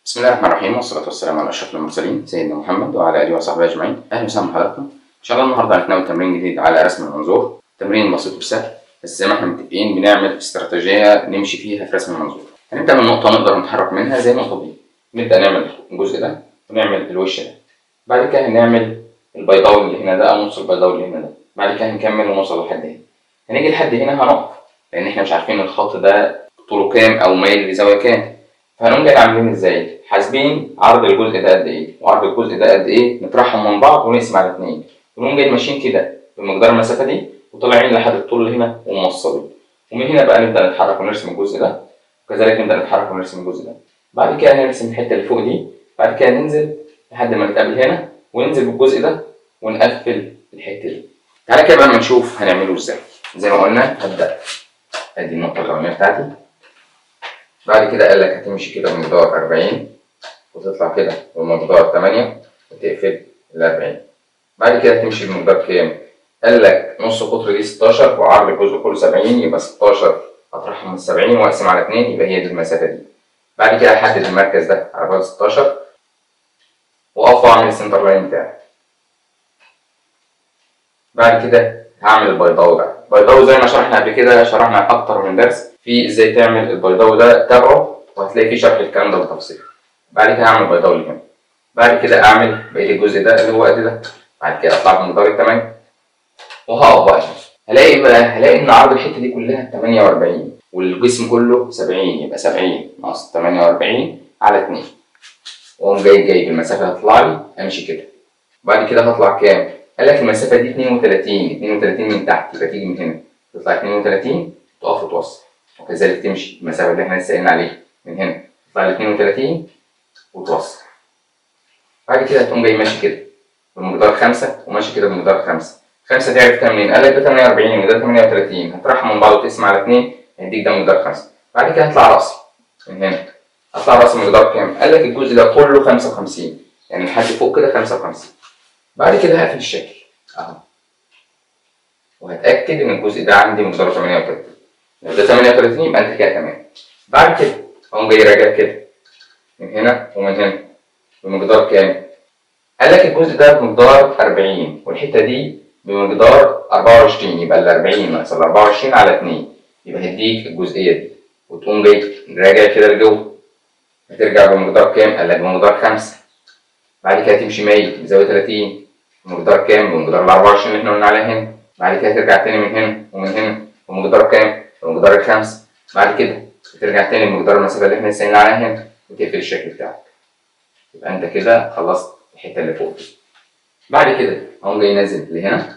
بسم الله الرحمن الرحيم والصلاة والسلام على أشرف المرسلين سيدنا محمد وعلى آله وصحبه أجمعين أهلا وسهلا بحضراتكم إن شاء الله النهاردة هنتناول تمرين جديد على رسم المنظور تمرين بسيط وسهل بس زي ما احنا متفقين بنعمل استراتيجية نمشي فيها في رسم المنظور هنبدأ من نقطة نقدر نتحرك منها زي النقطة دي نبدأ نعمل الجزء ده ونعمل الوش ده بعد كده هنعمل البيضاوي اللي هنا ده أو نص البيضاوي اللي هنا ده بعد كده هنكمل ونوصل لحد هنا هنيجي لحد هنا هنقف لأن احنا مش عارفين الخط ده طوله كام أو مايل لزاوية كام فهنقوم جاي عاملين ازاي؟ حاسبين عرض الجزء ده قد ايه وعرض الجزء ده قد ايه نطرحهم من بعض ونقسم على اتنين ونقوم جاي ماشيين كده بمقدار المسافه دي وطالعين لحد الطول اللي هنا وموصلين ومن هنا بقى نبدا نتحرك ونرسم الجزء ده وكذلك نبدا نتحرك ونرسم الجزء ده بعد كده هنرسم الحته اللي فوق دي بعد كده ننزل لحد ما نتقابل هنا وننزل بالجزء ده ونقفل الحته دي تعالى كده بقى ما نشوف هنعمله ازاي زي ما قلنا هبدا ادي النقطه الاولانيه بتاعتي بعد كده قال لك هتمشي كده بمقدار 40 وتطلع كده بمقدار 8 وتقفل ال 40 بعد كده هتمشي بمقدار كام؟ قال لك نص قطر دي 16 وعرض الجزء كله 70 يبقى 16 اطرحهم من 70 واقسم على 2 يبقى هي دي المسافه دي بعد كده احدد المركز ده على بعد 16 واقف واعمل السنتر لاين بتاعي بعد كده هعمل البيضاوي بقى البيضاوي زي ما شرحنا قبل كده شرحنا اكتر من درس في ازاي تعمل البيضاوي ده تابعه وهتلاقي فيه شرح الكلام ده بالتفصيل بعد كده هعمل بيضاوي اللي هنا بعد كده اعمل بقيه الجزء ده اللي هو قد ده بعد كده اطلع بمقدار التمانية وهقف بقى هنا هلاقي إيه بقى هلاقي ان عرض الحته دي كلها 48 والجسم كله 70 يبقى 70 ناقص 48 على 2 واقوم جاي جايب المسافه اللي هتطلع لي امشي كده بعد كده هطلع كام؟ قال لك المسافه دي 32 32 من تحت يبقى تيجي من هنا تطلع 32 تقف وتوصل وكذلك تمشي المسافه اللي احنا لسه قايلين عليها من هنا تطلع ل 32 وتوصل بعد كده هتقوم جاي ماشي كده بمقدار خمسة وماشي كده بمقدار خمسة خمسة دي عرفتها منين؟ قال لك ده 48 وده 38 هتطرحهم من بعض وتقسم على 2 هيديك ده مقدار خمسة بعد كده هطلع راسي من هنا هطلع راسي مقدار كام؟ قال لك الجزء ده كله 55 يعني لحد فوق كده 55 بعد كده هقفل الشكل اهو وهتأكد إن الجزء ده عندي مقداره 38 لو ده 38 يبقى أنت كده تمام بعد كده أقوم جاي راجع كده من هنا ومن هنا بمقدار كام؟ قال لك الجزء ده بمقدار 40 والحتة دي بمقدار 24 يبقى ال 40 ناقص ال 24 على 2 يبقى هيديك الجزئية دي وتقوم جاي راجع كده لجوه هترجع بمقدار كام؟ قال لك بمقدار 5 بعد كده تمشي مايل بزاوية 30 بمقدار كام؟ بمقدار ال 24 اللي احنا قلنا عليها هنا بعد كده ترجع تاني من هنا ومن هنا بمقدار كام؟ بمقدار الخمس بعد كده ترجع تاني بمقدار المسافة اللي احنا لسه قايلين عليها هنا وتقفل الشكل بتاعك يبقى انت كده خلصت الحتة اللي فوق دي بعد كده اقوم جاي نازل لهنا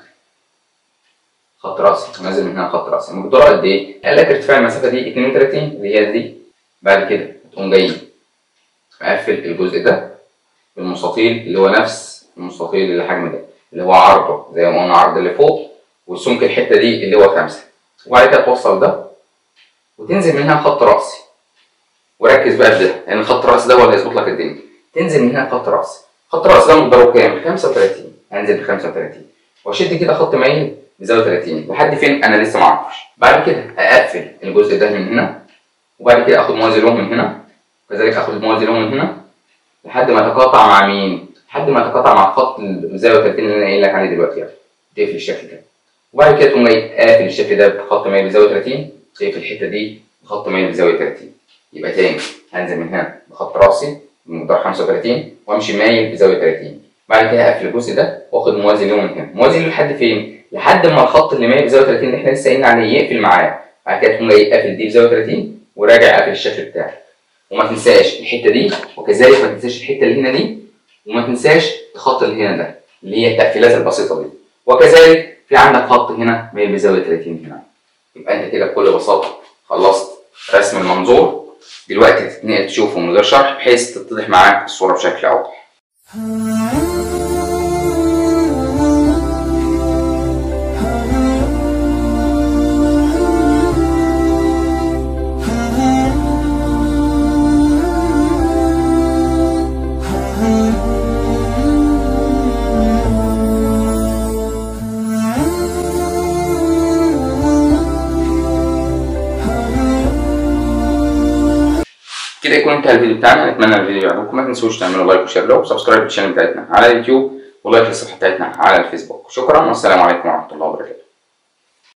خط راسي ونازل من هنا خط راسي مقداره قد ايه؟ قال لك ارتفاع المسافة دي 32 اللي هي دي بعد كده تقوم جاي مقفل الجزء ده بالمستطيل اللي هو نفس المستطيل اللي حجم ده اللي هو عرضه زي ما قلنا عرض اللي فوق وسمك الحته دي اللي هو خمسة وبعد كده توصل ده وتنزل من هنا خط راسي وركز بقى في ده لان خط الراس ده هو اللي هيظبط لك الدنيا تنزل من هنا خط راسي خط الراس ده مقداره كام 35 هنزل ب 35 واشد كده خط مايل بزاويه 30 لحد فين انا لسه ما اعرفش بعد كده اقفل الجزء ده من هنا وبعد كده اخد موازي له من هنا وكذلك اخد موازي له من هنا لحد ما اتقاطع مع مين لحد ما اتقاطع مع خط الزاويه 30 اللي انا قايل لك عليه دلوقتي يعني تقفل الشكل ده وبعد كده تقوم جاي قافل الشكل ده بخط مايل بزاويه 30 تقفل الحته دي بخط مايل بزاويه 30 يبقى تاني هنزل من هنا بخط راسي بمقدار 35 وامشي مايل بزاويه 30 بعد كده اقفل الجزء ده واخد موازي له من هنا موازي له لحد فين؟ لحد ما الخط اللي مايل بزاويه 30 اللي احنا لسه قايلين عليه يقفل معاه بعد كده تقوم جاي قافل دي بزاويه 30 وراجع قافل الشكل بتاعك وما تنساش الحته دي وكذلك ما تنساش الحته اللي هنا دي وما تنساش الخط اللي هنا ده اللي هي التقفيلات البسيطه دي وكذلك في عندك خط هنا مايل بزاويه 30 هنا يبقى انت كده بكل بساطه خلصت رسم المنظور دلوقتي تتنقل تشوفه من غير شرح بحيث تتضح معاك الصوره بشكل اوضح كده يكون وانتهى الفيديو بتاعنا نتمنى الفيديو يعجبكم ما تنسوش تعملوا لايك وشير له وسبسكرايب للشانل بتاعتنا على اليوتيوب ولايك للصفحه بتاعتنا على الفيسبوك شكرا والسلام عليكم ورحمه الله وبركاته